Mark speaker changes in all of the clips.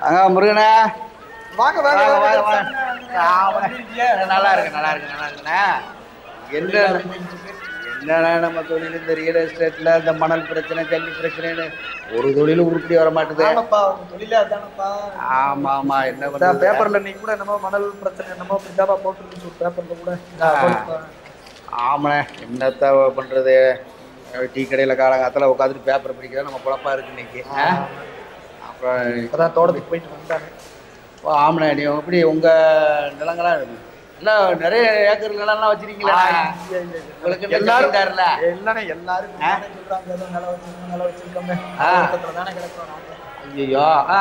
Speaker 1: அங்க முருகனே
Speaker 2: வாங்க
Speaker 1: வாங்க,
Speaker 2: வாங்க
Speaker 1: வாங்க,
Speaker 2: வாங்க
Speaker 1: வாங்க. ஆமாண்ணே. நல்லா இருக்கு நல்லா இருக்கு நல்லா இருக்குண்ணே என்ன என்னண்ணா நம்ம தொழில் இந்த ரியல் எஸ்டேட்ல இந்த மணல் பிரச்சனை ஜல்லி பிரச்சனைன்னு ஒரு தொழிலும் உருப்படி வர மாட்டுது
Speaker 2: ஆமாப்பா உங்க தொழிலே அதானப்பா
Speaker 1: ஆமா ஆமா என்ன
Speaker 2: அதான்
Speaker 1: பண்றது
Speaker 2: பேப்பர்ல நீ கூட என்னமோ மணல் பிரச்சனை என்னமோ இப்படிதாப்பா போட்டுருந்துச்சு ஒரு பேப்பர்ல கூட நான் சொல்லுப்பா.
Speaker 1: ஆமாண்ணே என்னத்த பண்றது டீ கடையில் காலங்காலத்தில் உட்காந்துட்டு பேப்பர் படிக்கிறதா நம்ம குழப்பா இருக்கு இன்னைக்கு ஆ? அப்புறம்
Speaker 2: இப்பதான் தோட்டத்துக்கு போயிட்டு வந்தானே
Speaker 1: ஓ, ஆமாண்ணே நீ எப்படி உங்க நிலங்களாம் எல்லாம் நிறைய ஏக்கர் நிலம்லாம் வச்சிருக்கீங்களா உங்களுக்கு
Speaker 2: எல்லாரும்
Speaker 1: எல்லாரும்
Speaker 2: எல்லாமே எல்லாரும் இப்படிதானே சொல்றாங்க ஏதோ நிலம் வச்சிருக்கோம் நிலம் வச்சிருக்கோமே
Speaker 1: ஆ.
Speaker 2: பக்கத்துல தானே கிடக்குறோம் நாம.
Speaker 1: ஐயோ ஆ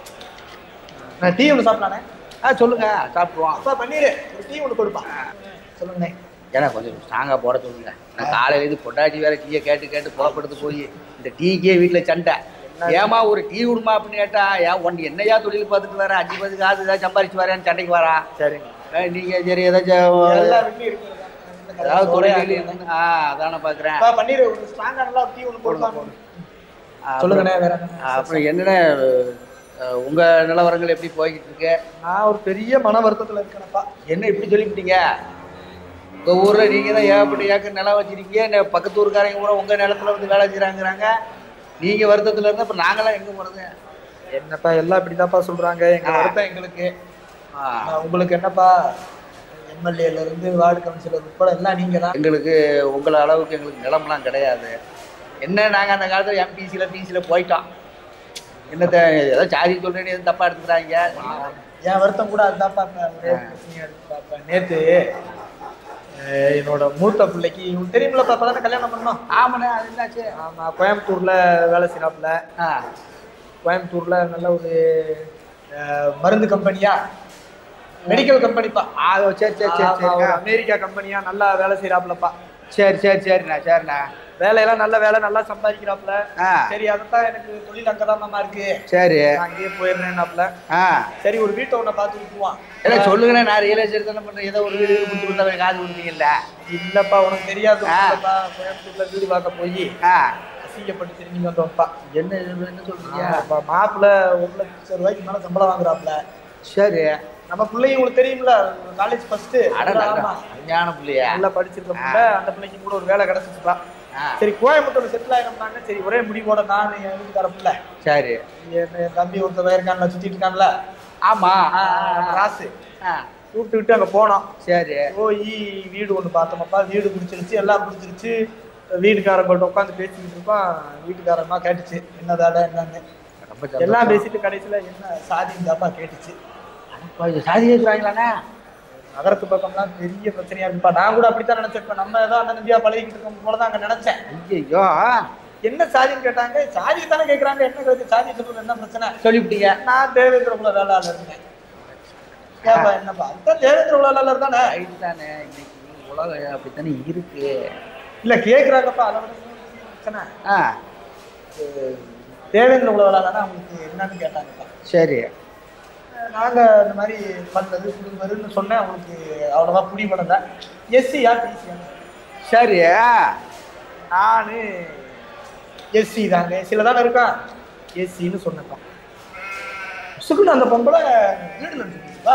Speaker 2: நான் டீ ஒன்று சாப்பிடலானே
Speaker 1: ஆ சொல்லுங்க சாப்பிடுவோம்
Speaker 2: அப்பா பன்னீர் ஒரு டீ ஒன்று கொடுப்பா சொல்லுங்கண்ணே
Speaker 1: ஏன்னா கொஞ்சம் ஸ்ட்ராங்காக போட சொல்லுங்க நான் காலையில இருந்து பொண்டாட்டி வேற டீயை கேட்டு கேட்டு புறப்படுத்து போய் இந்த டீக்கே வீட்டில் சண்டை ஏமா ஒரு டீ விடுமா அப்படின்னு கேட்டா ஏன் ஒன் என்னையா தொழில் பார்த்துட்டு வரேன் அஞ்சு பத்து காசு ஏதாவது சம்பாரிச்சு வரேன்னு சண்டைக்கு வரா
Speaker 2: சரிங்க
Speaker 1: ஏய், நீங்க சரி ஏதாச்சும்
Speaker 2: எல்லா வீட்லயும் இருக்கிறது
Speaker 1: ஏதாவது தொழில்
Speaker 2: தொழில்
Speaker 1: இருந்து- ஆ அதானே பார்க்குறேன்
Speaker 2: அப்பா பன்னீர் ஒரு ஸ்ட்ராங்கான டீ ஒன்று கொடுப்பா சொல்லுங்கண்ணே வேற என்ன
Speaker 1: அப்புறம் என்னென்ன அஹ், உங்க நிலவரங்கள் எப்படி போய்கிட்டு இருக்கு
Speaker 2: நான் ஒரு பெரிய மன வருத்தத்துல இருக்கேனப்பா
Speaker 1: என்ன இப்படி சொல்லிவிட்டீங்க உங்க ஊர்ல நீங்க தான் ஏகப்பட்ட ஏக்கர் நிலம் வச்சிருக்கீங்க இந்த பக்கத்து ஊருக்காரங்க கூட உங்க நிலத்துல வந்து வேலை செய்றாங்கறாங்க நீங்க வருத்தத்துல இருந்தா இப்ப நாங்களாம் எங்க போறது
Speaker 2: என்னப்பா எல்லாம் இப்படிதான்ப்பா சொல்றாங்க எங்க
Speaker 1: ஆ.
Speaker 2: வருத்தம் எங்களுக்கு
Speaker 1: ஆ,
Speaker 2: ஆஹ் உங்களுக்கு என்னப்பா எம்எல்ஏல இருந்து வார்டு கவுன்சிலர் உட்பட எல்லாம் நீங்க தான்
Speaker 1: எங்களுக்கு உங்களை அளவுக்கு எங்களுக்கு நிலம்லாம் கிடையாது என்ன நாங்க அந்த காலத்துல எம்பிசில பிசில போயிட்டோம் என்னத்த ஏதோ சாதி சொல்றேன்னு எதுவும் தப்பா எடுத்துக்கிறாங்க
Speaker 2: என் வருத்தம் கூட அதுதான்ப்பா இப்ப ஒரே பிரச்சனையா இருக்குப்பா. இப்ப நேத்து அஹ், என்னோட மூத்த பிள்ளைக்கு உங்களுக்கு தெரியுமில்லப்பா இப்பதானே கல்யாணம் பண்ணோம்
Speaker 1: ஆமாண்ணே அது என்னாச்சு
Speaker 2: ஆமா கோயம்புத்தூர்ல வேலை செய்யறாப்புல
Speaker 1: ஆ
Speaker 2: கோயம்புத்தூர்ல நல்ல ஒரு அஹ், மருந்து கம்பெனியா மெடிக்கல் கம்பெனிப்பா
Speaker 1: ஆ சரி சரி சரி
Speaker 2: ஆமா, ஒரு
Speaker 1: சரி
Speaker 2: அமெரிக்கா கம்பெனியா நல்லா வேலை செய்யறாப்புலப்பா
Speaker 1: சரி சரி சரிண்ணா சரிண்ணா
Speaker 2: வேலையெல்லாம் நல்ல வேலை நல்லா சம்பாதிக்கிறாப்புல
Speaker 1: ஆ
Speaker 2: சரி அதைத்தான் எனக்கு தொழில் அங்கதான் மாமா இருக்கு
Speaker 1: சரி
Speaker 2: நான் அங்கேயே போயிருந்தேன்னாப்புல
Speaker 1: ஆ
Speaker 2: சரி ஒரு வீட்டை ஒண்ண பார்த்து விட்டுருவான்
Speaker 1: இல்லை சொல்லுங்கண்ணே நான் ரியல் எஸ்டேட் தானே பண்ணுறேன் ஏதோ ஒரு வீடு கொடுத்து கொடுத்தா கொஞ்சம் காசு கொடுத்தீங்கல்ல
Speaker 2: இல்லப்பா உனக்கு தெரியாது
Speaker 1: ஆ.
Speaker 2: இல்லப்பா, கோயம்புத்தூர்ல வீடு பார்க்க போய்
Speaker 1: ஆ
Speaker 2: அசிங்கப்பட்டு திரும்பி வந்தோம்ப்பா
Speaker 1: என்ன இது- என்ன சொல்றீங்க
Speaker 2: ஆமாப்பா, மாப்பிள்ளை ஒரு லட்சம் ரூபாய்க்கு மேல சம்பளம் வாங்குறாப்புல
Speaker 1: சரி
Speaker 2: நம்ம பிள்ளைங்க உங்களுக்கு தெரியும்ல காலேஜ் ஃபர்ஸ்ட்
Speaker 1: அட
Speaker 2: ஆமா
Speaker 1: ஞான பிள்ளையா
Speaker 2: நல்லா படிச்சிருக்க பிள்ளை அந்த பிள்ளைக்கு கூட ஒரு வேலை கிடைச்சிச்சுப்பா
Speaker 1: ஆ
Speaker 2: சரி கோயம்புத்தூர்ல செட்டில் ஆயிருந்தாங்க சரி ஒரே முடிவோட நான் என் வீட்டுக்கார பிள்ளை
Speaker 1: சரி
Speaker 2: என் என் தம்பி ஒருத்தர் இருக்கான்ல சுத்திட்டு இருக்கான்ல
Speaker 1: ஆமா
Speaker 2: ஆ, நம்ம ராசு
Speaker 1: ஆ
Speaker 2: கூப்பிட்டு விட்டு அங்க போனோம்
Speaker 1: சரி
Speaker 2: போய் வீடு ஒன்று பார்த்தோமப்பா வீடு பிடிச்சிருச்சு எல்லாம் பிடிச்சிருச்சு வீட்டுக்காரங்கள்ட்ட உட்காந்து பேசிக்கிட்டு இருக்கோம் வீட்டுக்காரமா கேட்டுச்சு என்ன வேலை என்னன்னு
Speaker 1: ரொம்ப சந்தோஷம்.
Speaker 2: எல்லாம் பேசிட்டு கடைசியில என்ன சாதி தாப்பா கேட்டுச்சு
Speaker 1: அப்பா, இது சாதி கேட்குறாங்களாண்ணே
Speaker 2: நகரத்து பக்கம்லாம் பெரிய பிரச்சனையா இருக்குப்பா நான் கூட அப்படித்தான் நினைச்சேன் இப்ப நம்ம ஏதோ அண்ணன் தம்பியா பழகிட்டு இருக்கோம் போலதான் அங்க நினைச்சேன்
Speaker 1: ஐயோ
Speaker 2: என்ன சாதின்னு கேட்டாங்க சாதி தானே கேக்குறாங்க என்ன கருத்து சாதி சொல்றது என்ன பிரச்சனை
Speaker 1: சொல்லிவிட்டீங்க
Speaker 2: நான் தேவேந்திர குல வேளாளர் இருந்தேன் ஏப்பா என்னப்பா அதுதான் தேவேந்திர குல வேளாளர் தானே
Speaker 1: ரைட்டு தானே இன்னைக்கு உலகம் அப்படித்தானே இருக்கு
Speaker 2: இல்ல கேக்குறாங்கப்பா அதை விட இன்னொரு பெரிய பிரச்சனை
Speaker 1: ஆ
Speaker 2: தேவேந்திர குல வேளாளர்னா அவங்களுக்கு என்னன்னு கேட்டாங்கப்பா
Speaker 1: சரி
Speaker 2: நாங்க இந்த மாதிரி பண்ணது குடும்பருன்னு சொன்னேன் அவங்களுக்கு அவ்வளவா புடிபடல எஸ்சியா பிசியா
Speaker 1: சரி
Speaker 2: நானு எஸ்சி தாங்க எஸ்சியில் தானே இருக்கான் எஸ்சின்னு சொன்னப்பா சுகுண் அந்த பொம்பளை வீடுல இருந்துச்சுப்பா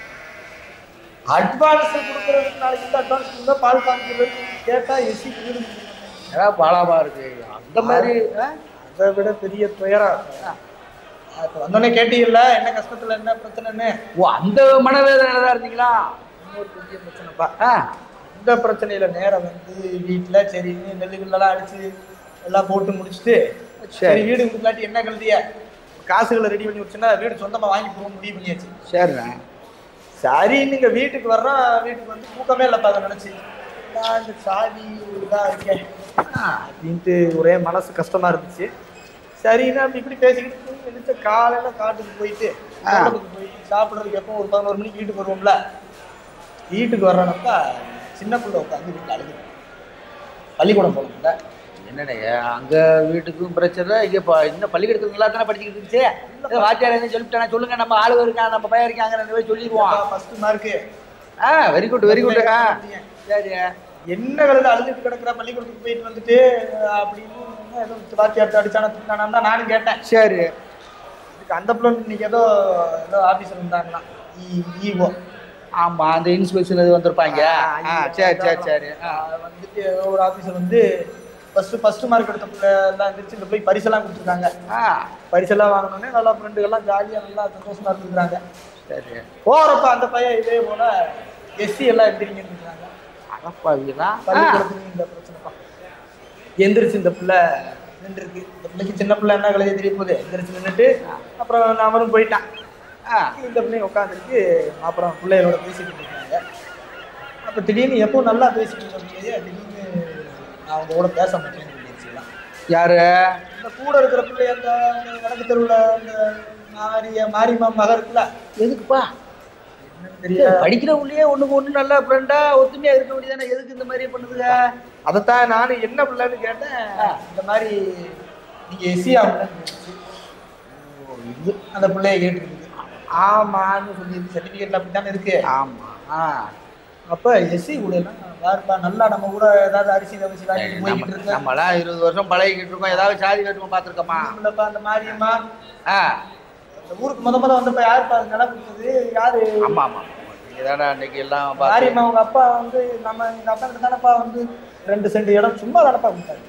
Speaker 2: அட்வான்ஸ் கொடுக்குறதுக்கு நாளைக்கு இந்த அட்வான்ஸ் கொடுத்தா பால் காமிக்கிறது கேட்டா எஸ்சி வீடு
Speaker 1: ஏதாவது பாலாமா இருக்கு அந்த மாதிரி ஆ?
Speaker 2: அதை விட பெரிய துயரம் இப்போ வந்தோடனே கேட்டீங்கல்ல என்ன கஷ்டத்துல என்ன பிரச்சனைன்னு
Speaker 1: ஓ அந்த மனவேதனையில தான் இருந்தீங்களா
Speaker 2: இன்னொரு பெரிய பிரச்சனைப்பா
Speaker 1: ஆ
Speaker 2: இந்த பிரச்சனையில நேரம் வந்து வீட்டுல சரி நெல்லுகள்லாம் அடிச்சு எல்லாம் போட்டு முடிச்சுட்டு சரி வீடு கொடுக்கலாட்டி என்ன கழுதிய காசுகளை ரெடி பண்ணி வச்சுன்னா வீடு சொந்தமா வாங்கி போக முடிவு பண்ணியாச்சு
Speaker 1: சரிண்ணே
Speaker 2: சரி நீங்க வீட்டுக்கு வர்றோம் வீட்டுக்கு வந்து தூக்கமே இல்லப்பா அதை நினைச்சு நான் இந்த சாதி இதா இருக்கேன் அப்படின்ட்டு ஒரே மனசு கஷ்டமா இருந்துச்சு சரின்னு அப்படி இப்படி பேசிக்கிட்டு தூங்கி எழுந்திரிச்ச காலையில காட்டுக்கு போயிட்டு
Speaker 1: ஆ.
Speaker 2: தோட்டத்துக்கு போய் சாப்பிடுறதுக்கு எப்போ ஒரு பதினோரு மணிக்கு வீட்டுக்கு வருவோம்ல வீட்டுக்கு வர்றனப்ப சின்ன பிள்ளை உட்காந்து வீட்டில் அழுது பள்ளிக்கூடம் போகணும்ல
Speaker 1: என்னண்ணே அங்க வீட்டுக்கும் பிரச்சனை இங்க இப்போ இன்னும் பள்ளிக்கூடத்துக்கு நல்லா தானே படிச்சுக்கிட்டு இருந்துச்சு ஏதோ வாத்தியார் என்ன சொல்லிவிட்டானே சொல்லுங்க நம்ம ஆளு இருக்கான் நம்ம பையன் இருக்காங்க ரெண்டு பேரும் சொல்லிடுவோம்
Speaker 2: ஃபர்ஸ்ட் மார்க்கு
Speaker 1: ஆ வெரி குட் வெரி குட் ஆ சரி
Speaker 2: என்ன கழுது அழுதுட்டு கிடக்குற பள்ளிக்கூடத்துக்கு போயிட்டு வந்துட்டு அப்படின்னு ஏதோ வாத்தியார்ட்ட அடிச்சானா திட்டானா நானும் கேட்டேன்
Speaker 1: சரி
Speaker 2: இதுக்கு அந்த பிள்ளை இன்னைக்கு ஏதோ ஏதோ ஆபீஸ்ல இருந்தாங்களாம் ஈஓ
Speaker 1: ஆமா அந்த இன்ஸ்பெக்ஷன் இது வந்திருப்பாங்க ஆ சரி சரி சரி ஆ
Speaker 2: வந்துட்டு ஏதோ ஒரு ஆபீஸ்ல வந்து ஃபர்ஸ்ட் ஃபர்ஸ்ட் மார்க் எடுத்த பிள்ளை எல்லாம் இருந்துச்சு இந்த போய் பரிசெல்லாம் கொடுத்துருக்காங்க
Speaker 1: ஆ
Speaker 2: பரிசெல்லாம் வாங்கினோடனே நல்லா ஃப்ரெண்டுகள்லாம் ஜாலியாக நல்லா சந்தோஷமா இருந்துக்கிறாங்க
Speaker 1: சரி
Speaker 2: போறப்ப அந்த பையன் இதே போல எஸ்சி எல்லாம் எந்திரிங்கன்னு இருக்காங்க
Speaker 1: அடப்பாவிங்களா ஆ
Speaker 2: பள்ளிக்கூடத்துலயும் இந்த பிரச்சனைப்பா எந்திரிச்சு இந்த பிள்ளை நின்றுருக்கு இந்த பிள்ளைக்கு சின்ன பிள்ளை என்ன கலையை தெரிய போகுது எந்திரிச்சு நின்றுட்டு அப்புறம் அவனும் போயிட்டான்
Speaker 1: ஆ
Speaker 2: இந்த பிள்ளைங்க உட்காந்துருக்கு அப்புறம் பிள்ளைகளோட பேசிட்டு இருக்காங்க அப்போ திடீர்னு எப்போ நல்லா பேசிட்டு இருக்க பிள்ளைய திடீர்னு நான் அவங்க கூட பேச மாட்டேன்னு சொல்லிடுச்சுலாம்
Speaker 1: யாரு
Speaker 2: இந்த கூட இருக்கிற பிள்ளை அந்த வடக்கு தெருவில் அந்த மாரிய மாரியம்மா மக இருக்குல்ல
Speaker 1: எதுக்குப்பா
Speaker 2: என்னன்னு தெரியல
Speaker 1: படிக்கிறவங்களே ஒண்ணுக்கு ஒண்ணு நல்லா ஃப்ரெண்டா ஒத்துமையா இருக்க வேண்டியதானே எதுக்கு இந்த மாதிரி பண்ணுதுங்க
Speaker 2: அதைத்தான் நானும் என்ன பிள்ளைன்னு கேட்டேன் இந்த மாதிரி நீங்க எஸ்சி ஆகலன்னு இது அந்த பிள்ளைய கேட்டுருக்குது ஆமான்னு சொல்லி சர்டிஃபிகேட்ல அப்படித்தானே இருக்கு
Speaker 1: ஆமா ஆ
Speaker 2: அப்ப எஸ்சி கூட எல்லாம் வாருப்பா நல்லா நம்ம கூட ஏதாவது அரிசி தவசி வாங்கிட்டு போய்கிட்டு
Speaker 1: நம்ம-
Speaker 2: இருக்கேன்
Speaker 1: நம்மலாம் இருபது வருஷம் பழகிக்கிட்டு இருக்கோம் ஏதாவது சாதி வேற்றுமை பார்த்துருக்கோமா
Speaker 2: இல்லப்பா அந்த மாரியம்மா
Speaker 1: ஆ
Speaker 2: இந்த ஊருக்கு முத முத வந்தப்ப யாருப்பா அது நிலம் கொடுத்தது யாரு
Speaker 1: ஆமா ஆமா நீங்க தானே அன்னைக்கு எல்லாம் பார்த்து
Speaker 2: மாரியம்மா உங்க அப்பா வந்து நம்ம எங்க அப்பா கிட்ட தானப்பா வந்து ரெண்டு சென்ட் இடம் சும்மா தானப்பா கொடுத்தாரு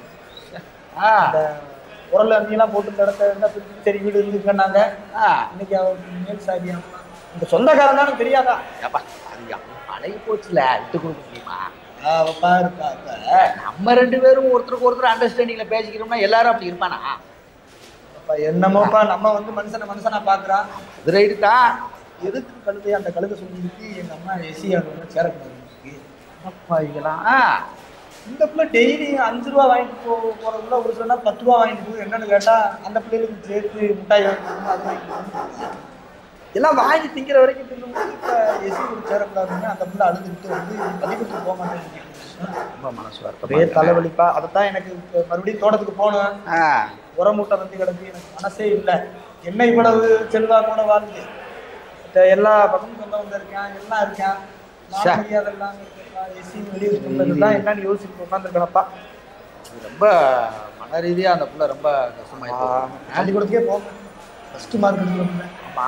Speaker 1: ஆ
Speaker 2: அந்த உரல் அண்ணியெல்லாம் போட்டு இந்த இடத்த இருந்தா பிரிச்சு சரி வீடு இருந்துக்கன்னாங்க
Speaker 1: ஆ
Speaker 2: இன்னைக்கு அவருக்கு மேல் சாதியா இந்த சொந்தக்காரன் தானே தெரியாதா
Speaker 1: ஏப்பா அது எவ்வளவு பழகி போச்சுல விட்டு கொடுக்க முடியுமா
Speaker 2: அவ பாருப்பா இப்ப
Speaker 1: நம்ம ரெண்டு பேரும் ஒருத்தருக்கு ஒருத்தர் அண்டர்ஸ்டாண்டிங்ல பேசிக்கிறோம்னா எல்லாரும் அப்படி இருப்பானா
Speaker 2: அப்ப என்னமோப்பா நம்ம வந்து மனுஷனை மனுஷனா பாக்குறான்
Speaker 1: அது ரைட்டு தான்
Speaker 2: எதுக்கு கழுதை அந்த கழுதை சொல்லிருக்கு எங்க அம்மா எசி ஆகணும் சேரக்கூடாது
Speaker 1: அப்பா இதெல்லாம் ஆ
Speaker 2: இந்த பிள்ளை டெய்லி அஞ்சு ரூபா வாங்கிட்டு போ போறதுல ஒரு சில நாள் பத்து ரூபா வாங்கிட்டு போகுது என்னன்னு கேட்டா அந்த பிள்ளைகளுக்கு சேர்த்து மிட்டாய் வாங்கி கொடுக்கணும், அது வாங்கி கொடுக்கணும். எல்லாம் வாங்கி திங்கிற வரைக்கும் தின்னும்போது இப்ப எசி கூட சேரக்கூடாதுன்னு அந்த பிள்ளை அழுதுகிட்டு வந்து பள்ளிக்கூடத்துக்கு போக மாட்டேன்னு
Speaker 1: ரொம்ப மனசு
Speaker 2: ஒரே
Speaker 1: வருத்தம்
Speaker 2: தலைவலிப்பா அதைத்தான் எனக்கு இப்ப மறுபடியும் தோட்டத்துக்கு போகணும்
Speaker 1: ஆ
Speaker 2: உரமூட்டை வந்து கிடக்கு எனக்கு மனசே இல்லை என்ன இவ்வளவு செல்வாக்கோட வாழ்ந்து மத்த எல்லா பக்கமும் சொந்த வந்து இருக்கேன் எல்லாம் இருக்கேன்
Speaker 1: சே.
Speaker 2: மரியாதை எல்லாம் எஸ்சி வெளியூர் என்னன்னு யோசிச்சு உட்காந்துருக்கணப்பா
Speaker 1: இது ரொம்ப மன ரீதியா அந்த புள்ள ரொம்ப கஷ்டமாயிட்டு
Speaker 2: பள்ளிக்கூடத்துக்கே போகணும் ஃபர்ஸ்ட் மார்க் எடுக்கணும்
Speaker 1: ஆமா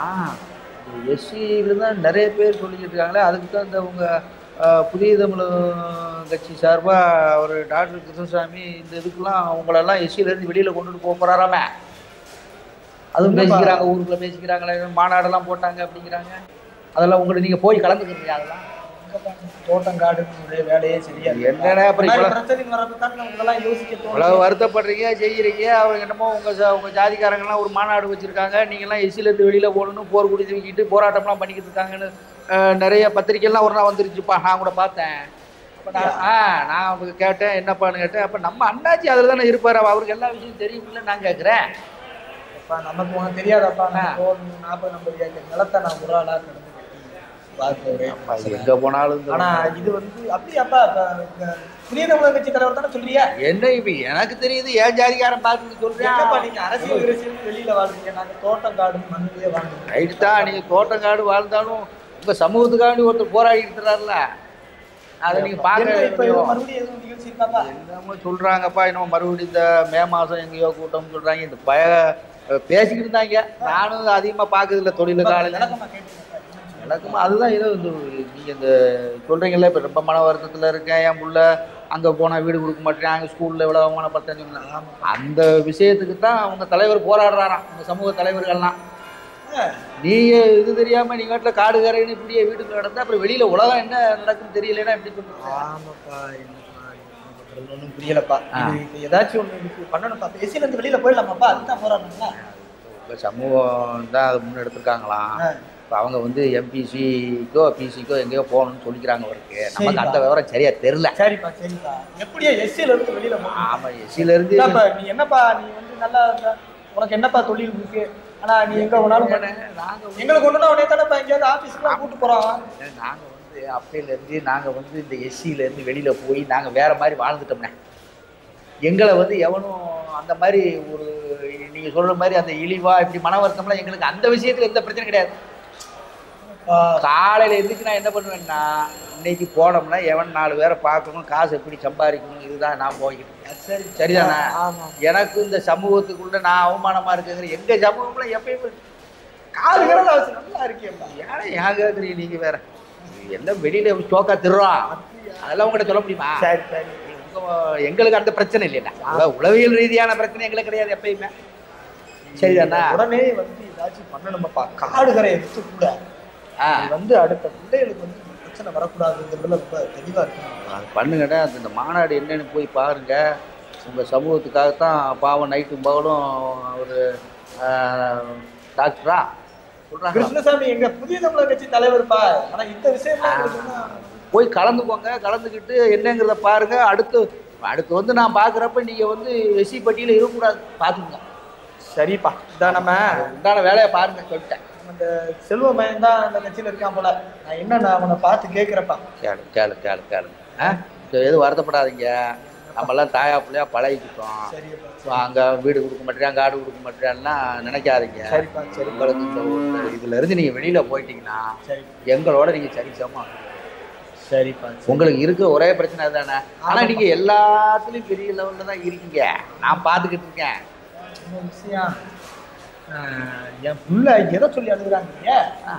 Speaker 1: எஸ்சியில தான் நிறைய பேர் சொல்லிக்கிட்டு இருக்காங்களே அதுக்கு தான் இந்த உங்க அஹ், புதிய தமிழ் கட்சி சார்பா ஒரு டாக்டர் கிருஷ்ணசாமி இந்த இதுக்கெல்லாம் அவங்களெல்லாம் எஸ்சியில இருந்து வெளியில கொண்டுட்டு போக போறாராமே அதுவும்
Speaker 2: என்னப்பா?
Speaker 1: பேசிக்கிறாங்க ஊருக்குள்ள பேசிக்கிறாங்களே மாநாடெல்லாம் போட்டாங்க அப்படிங்கிறாங்க அதெல்லாம் உங்களுக்கு நீங்க போய் கலந்துக்கிறீங்க அதெல்லாம்
Speaker 2: தோட்டம் காடுன்னு ஒரே வேலையே சரியா இருக்கு.
Speaker 1: என்னடா அப்புறம்
Speaker 2: இந்த மாதிரி
Speaker 1: இவ்வளவு-
Speaker 2: பிரச்சனை வரப்ப தான் உங்களெல்லாம் யோசிக்க
Speaker 1: இவ்வளவு
Speaker 2: தோணுது
Speaker 1: வருத்தப்படுறீங்க செய்யறீங்க அவங்க என்னமோ உங்க ஜா- உங்க ஜாதிக்காரங்கெல்லாம் ஒரு மாநாடு வச்சிருக்காங்க நீங்கெல்லாம் எஸ்சில இருந்து வெளியில போகணும்னு போர் குடி தூக்கிட்டு போராட்டம்லாம் பண்ணிக்கிட்டு இருக்காங்கன்னு அஹ், நிறைய பத்திரிக்கைலாம் ஒரு நாள் வந்துருச்சுப்பா நான் கூட பார்த்தேன் அப்ப நான் ஆ நான் அவங்க கேட்டேன் என்னப்பான்னு கேட்டேன் அப்ப நம்ம அண்ணாச்சி அதில் தானே இருப்பாரு அவருக்கு எல்லா விஷயம் தெரியுமில்ல நான் கேட்குறேன்
Speaker 2: அப்பா, நமக்கு உனக்கு தெரியாதப்பா
Speaker 1: ஆ.
Speaker 2: நான் போகணும் நாற்பது நம்பர் ஏக்கர் நிலத்தை நான் ஒரு ஆளா கடந்து கட்டி பார்க்க ஒரே பிரச்சனை.
Speaker 1: எங்க போனாலும் இந்த-
Speaker 2: ஆனா இது வந்து அப்படியாப்பா இப்ப இந்த புதிய தமிழக கட்சி தலைவர் தானே சொல்றியா
Speaker 1: என்ன இப்ப எனக்கு தெரியுது ஏன் ஜாதிக்காரன் பார்த்துட்டு
Speaker 2: என்னப்பா
Speaker 1: சொல்றேன்
Speaker 2: நீங்க அரசியல் அரசியல் வெளியில வாழ்றீங்க நாங்க தோட்டம் காடு மண்ணிலேயே வாழ்றோம்
Speaker 1: ரைட் தான் நீங்க தோட்டங்காடு வாழ்ந்தாலும் உங்க சமூகத்துக்காண்டி ஒருத்தர் போராடிட்டு இருக்கிறாருல அதை நீங்க
Speaker 2: என்ன இப்ப
Speaker 1: பார்க்க
Speaker 2: எதுவும் மறுபடியும் எதுவும் நிகழ்ச்சி இருக்காப்பா
Speaker 1: என்னமோ சொல்றாங்கப்பா என்னமோ மறுபடியும் இந்த மே மாசம் எங்கேயோ கூட்டம் சொல்றாங்க இந்த பய அஹ் பேசிக்கிட்டு இருந்தாங்க நானும் அதிகமா பாக்குறது இல்ல தொழில காலையில
Speaker 2: விளக்கமா கேட்டீங்கப்பா. என்னன்னு சொல்லுங்க.
Speaker 1: எனக்கும் அதுதான் ஏதோ இந்த நீங்க இந்த சொல்றீங்கல்ல இப்ப ரொம்ப மன வருத்தத்துல இருக்கேன் என் புள்ள அங்க போனா வீடு கொடுக்க மாட்டேன் அங்க ஸ்கூல்ல எவ்வளவு அவமானப்படுத்தேன்னு சொன்னாங்க.
Speaker 2: ஆமா.
Speaker 1: அந்த விஷயத்துக்கு தான் அவங்க தலைவர் போராடுறாராம் இந்த சமூக தலைவர்கள்லாம்
Speaker 2: ஆ,
Speaker 1: நீங்க இது தெரியாம நீங்க வீட்டுல காடு கரைன்னு இப்படியே வீட்டுக்குள்ள நடந்தா அப்புறம் வெளியில உலகம் என்ன நடக்குன்னு தெரியலன்னா எப்படி சொல்றது
Speaker 2: ஆமாப்பா என்னப்பா என்ன பண்றது ஒண்ணும் புரியலப்பா
Speaker 1: ஆ.
Speaker 2: இது இப்ப ஏதாச்சும் ஒண்ணு இதுக்கு பண்ணணும்ப்பா இப்ப எஸ்சில இருந்து வெளியில போயிடலாமாப்பா அதுதான் போராடணுங்களா
Speaker 1: இப்ப சமூகம் தான் அதை முன்னெடுத்திருக்காங்களாம்
Speaker 2: ஆ.
Speaker 1: இப்ப அவங்க வந்து எம்பிசிக்கோ பிசிக்கோ எங்கேயோ போகணும்னு சொல்லிக்கிறாங்க அவருக்கு நமக்கு
Speaker 2: சரிப்பா.
Speaker 1: அந்த விவரம் சரியா தெரியல
Speaker 2: சரிப்பா சரிப்பா எப்படியா எஸ்சில இருந்து வெளியில போகணும்
Speaker 1: ஆமா எஸ்சில இருந்து
Speaker 2: என்னப்பா நீ என்னப்பா நீ வந்து நல்லா இருக்க. உனக்கு என்னப்பா தொழில் இருக்கு ஆனா நீ எங்க வேணாலும் பண்ணு.
Speaker 1: நாங்க வந்து-
Speaker 2: எங்களுக்கு ஒண்ணுனா உடனே தானப்பா எங்கேயாவது ஆபீஸ்க்குலாம் கூட்டு போறோம்
Speaker 1: நாங்க வந்து அப்பையில இருந்து நாங்க வந்து இந்த எஸ்சியில இருந்து வெளியில போய் நாங்க வேற மாதிரி வாழ்ந்துட்டோம்னே எங்களை வந்து எவனும் அந்த மாதிரி ஒரு நீங்க சொல்ற மாதிரி அந்த இழிவா இப்படி மன வருத்தம்லாம் எங்களுக்கு அந்த விஷயத்துல எந்த பிரச்சனையும் கிடையாது காலையில எந்திரிச்சு நான் என்ன பண்ணுவேன்னா இன்னைக்கு போனோம்னா எவன் நாலு பேரை பார்க்கணும் காசு எப்படி சம்பாதிக்கணும் இதுதான் நான் போய்கிட்டு இருக்கேன்.
Speaker 2: சரி
Speaker 1: சரிதானே
Speaker 2: ஆமா
Speaker 1: எனக்கு இந்த சமூகத்துக்குள்ள நான் அவமானமா இருக்குங்கிற எங்க சமூகம்ல எப்பயுமே
Speaker 2: காடு கிடல வச்சு நல்லா இருக்கேன்ப்பா
Speaker 1: ஏன்னா ஏன் கேட்குறீங்க நீங்க வேற எல்லாம் வெளியில ஸ்டோக்கா திருறோம் அதெல்லாம் உங்கள்கிட்ட சொல்ல முடியுமா
Speaker 2: சரி சரி
Speaker 1: உங்க- எங்களுக்கு அந்த பிரச்சனை இல்லைண்ணா உல- உளவியல் ரீதியான பிரச்சனை எங்களுக்கு கிடையாது எப்பயுமே சரிதாண்ணா
Speaker 2: உடனே வந்து ஏதாச்சும் பண்ணணுமாப்பா காடு கரை எடுத்து கூட
Speaker 1: ஆ
Speaker 2: இது வந்து அடுத்த பிள்ளைகளுக்கு வந்து இந்த பிரச்சனை வரக்கூடாதுங்கிறதுல ரொம்ப தெளிவா இருக்கணும்
Speaker 1: அது பண்ணுங்கடா அந்த இந்த மாநாடு என்னன்னு போய் பாருங்க உங்க சமூகத்துக்காகத்தான் பாவம் நைட்டும் பகலும் ஒரு டாக்டரா சொல்றாங்க
Speaker 2: கிருஷ்ணசாமி எங்க புதிய தமிழர் கட்சி தலைவர்ப்பா ஆனா இந்த விஷயமா
Speaker 1: போய் கலந்துக்கோங்க கலந்துக்கிட்டு என்னங்கிறத பாருங்க அடுத்து அடுத்து வந்து நான் பார்க்குறப்ப நீங்க வந்து எஸ்சி பட்டியல இருக்கக்கூடாது பார்த்துங்க
Speaker 2: சரிப்பா இதான் நம்ம
Speaker 1: உண்டான வேலையை பாருங்க சொல்லிட்டேன்
Speaker 2: அந்த செல்வ மயன் தான் அந்த கட்சியில இருக்கான் போல நான் என்ன நான் அவனை பார்த்து கேட்கிறப்பா
Speaker 1: கேளு கேளு கேளு கேளு ஆ சரி, எதுவும் வருத்தப்படாதீங்க நம்மெல்லாம் தாயா பிள்ளையா பழகிக்கிட்டோம்
Speaker 2: சரியப்பா
Speaker 1: ஸோ அங்கே வீடு கொடுக்க மாட்டேறான் காடு கொடுக்க மாட்டேறான்னா நினைக்காதீங்க
Speaker 2: சரிப்பா சரி
Speaker 1: உங்களுக்கு இந்த ஒரு இதுல இருந்து நீங்க வெளியில போயிட்டீங்கன்னா
Speaker 2: சரி
Speaker 1: எங்களோட நீங்க சரிசமா
Speaker 2: சரிப்பா
Speaker 1: உங்களுக்கு இருக்க ஒரே பிரச்சனை அதுதானே ஆனா நீங்க எல்லாத்துலயும் பெரிய லெவல்ல தான் இருக்கீங்க நான் பார்த்துக்கிட்டு இருக்கேன்
Speaker 2: என்ன விஷயம் ஆஹ், என் புள்ள எதை சொல்லி அழுகுறாங்க
Speaker 1: ஆ.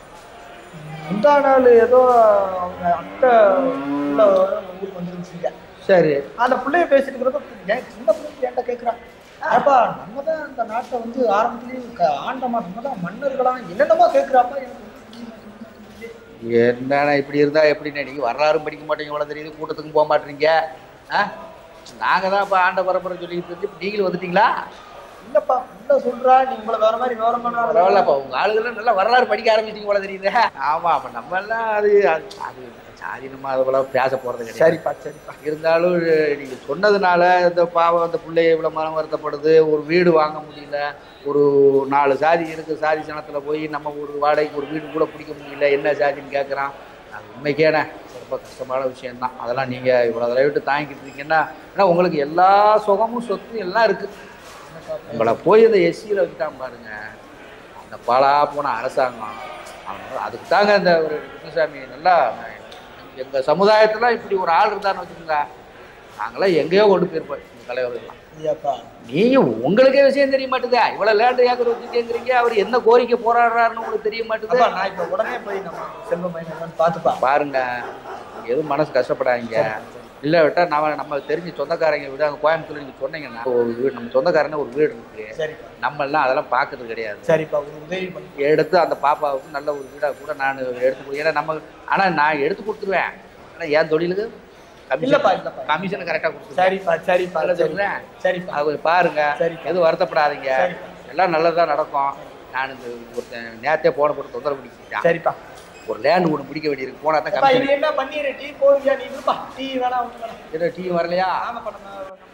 Speaker 2: முந்தா நாள் ஏதோ அவங்க அத்தை உள்ள ஊருக்கு வந்துருந்துச்சுங்க
Speaker 1: சரி
Speaker 2: அந்த பிள்ளைய பேசிட்டு இருக்கிறப்ப என் சின்ன பிள்ளைங்க என்கிட்ட கேட்குறான் அப்பா நம்ம தான் இந்த நாட்டை வந்து ஆரம்பத்துலேயும் க- ஆண்டமா நம்ம தான் மன்னர்களாம் என்னென்னமோ கேட்குறாப்பா எனக்கு ஒண்ணும் புரிய மாட்டேங்குது.
Speaker 1: என்னண்ணா இப்படி இருந்தா எப்படிண்ணே நீங்க வரலாறும் படிக்க மாட்டீங்க இவ்வளவு தெரியுது கூட்டத்துக்கும் போக மாட்டீங்க ஆ நாங்க தான் இப்போ ஆண்ட பரப்புரை சொல்லிட்டு இருந்து நீங்களும் வந்துட்டீங்களா
Speaker 2: இல்லப்பா உள்ள சொல்றா நீ உங்களை வேற மாதிரி விவரம்
Speaker 1: பரவாயில்ல
Speaker 2: பண்ணா
Speaker 1: அப்போ உங்க ஆளுகள்லாம் நல்லா வரலாறு படிக்க ஆரம்பிச்சிட்டீங்க போல தெரியுது ஆமா அப்ப நம்ம எல்லாம் அது அது- அது சாதி நம்ம அதை போல பேச போறது கிடையாது
Speaker 2: சரிப்பா சரிப்பா
Speaker 1: இருந்தாலும் நீங்க சொன்னதுனால இந்த பாவம் அந்த பிள்ளை இவ்வளவு மனம் வருத்தப்படுது ஒரு வீடு வாங்க முடியல ஒரு நாலு சாதி இருக்கு சாதி சனத்துல போய் நம்ம ஒரு வாடகைக்கு ஒரு வீடு கூட பிடிக்க முடியல என்ன சாதின்னு கேட்குறான் அது உண்மைக்கேனே ரொம்ப கஷ்டமான விஷயம்தான் அதெல்லாம் நீங்க இவ்வளவு தடவை விட்டு தாங்கிட்டு இருக்கீங்கன்னா ஏன்னா உங்களுக்கு எல்லா சுகமும் சொத்தும் எல்லாம் இருக்கு உங்களை போய் இந்த எஸ்சியில் வச்சுட்டான் பாருங்க அந்த பாலா போன அரசாங்கம் அவங்க அதுக்கு தாங்க இந்த ஒரு கிருஷ்ணசாமி நல்லா எங்க சமுதாயத்துல இப்படி ஒரு ஆள் இருந்தான்னு வச்சுக்கோங்க நாங்களாம் எங்கேயோ கொண்டு போயிருப்போம் இந்த தலைவர்கள்லாம்
Speaker 2: ஐயாப்பா
Speaker 1: நீங்க உங்களுக்கே விஷயம் தெரிய மாட்டுதா இவ்வளவு லேண்ட் ஏக்கர் வச்சுக்கேங்கிறீங்க அவர் என்ன கோரிக்கை போராடுறாருன்னு உங்களுக்கு தெரிய மாட்டுது
Speaker 2: அப்பா நான் இப்போ உடனே போய் நம்ம செல்வ மையம் என்னன்னு பார்த்துப்பா
Speaker 1: பாருங்க எதுவும் மனசு கஷ்டப்படாதீங்க இல்லை விட்டா நம்ம நம்ம தெரிஞ்ச சொந்தக்காரங்க விட அங்கே கோயம்புத்தூர் நீங்கள் சொன்னீங்கன்னா ஒரு வீடு நம்ம சொந்தக்காரன ஒரு வீடு இருக்கு
Speaker 2: சரிப்பா
Speaker 1: நம்ம எல்லாம் அதெல்லாம் பார்க்கறது கிடையாது
Speaker 2: சரிப்பா ஒரு உதவி பண்ணி
Speaker 1: எடுத்து அந்த பாப்பாவுக்கு நல்ல ஒரு வீடாக கூட நான் எடுத்து கொடு ஏன்னா நம்ம ஆனால் நான் எடுத்து கொடுத்துருவேன் ஆனால் என் தொழிலுக்கு
Speaker 2: இல்லப்பா இல்லப்பா
Speaker 1: கமிஷன் கரெக்டாக கொடுத்துருவேன்
Speaker 2: சரிப்பா சரிப்பா
Speaker 1: அதில்
Speaker 2: சரி
Speaker 1: சொல்கிறேன்
Speaker 2: சரிப்பா
Speaker 1: அவங்க பாருங்க
Speaker 2: சரிப்பா.
Speaker 1: எதுவும் வருத்தப்படாதீங்க
Speaker 2: சரிப்பா.
Speaker 1: எல்லாம் நல்லதாக நடக்கும் நான் இந்த ஒருத்தன் நேரத்தே போன போட்டு தொந்தரவு பண்ணிக்கிட்டேன்
Speaker 2: சரிப்பா
Speaker 1: ஒரு லேண்ட் ஒன்று பிடிக்க வேண்டியிருக்கு போனால் தான்
Speaker 2: அப்பா,
Speaker 1: கமிஷன்
Speaker 2: இது என்ன பண்ணிடு டீ போடுவியா நீ இருப்பா டீ வேணாம் ஒண்ணு வேணாம்
Speaker 1: ஏதோ டீ வரலையா
Speaker 2: ஆமாப்பா நம்ம நம்ம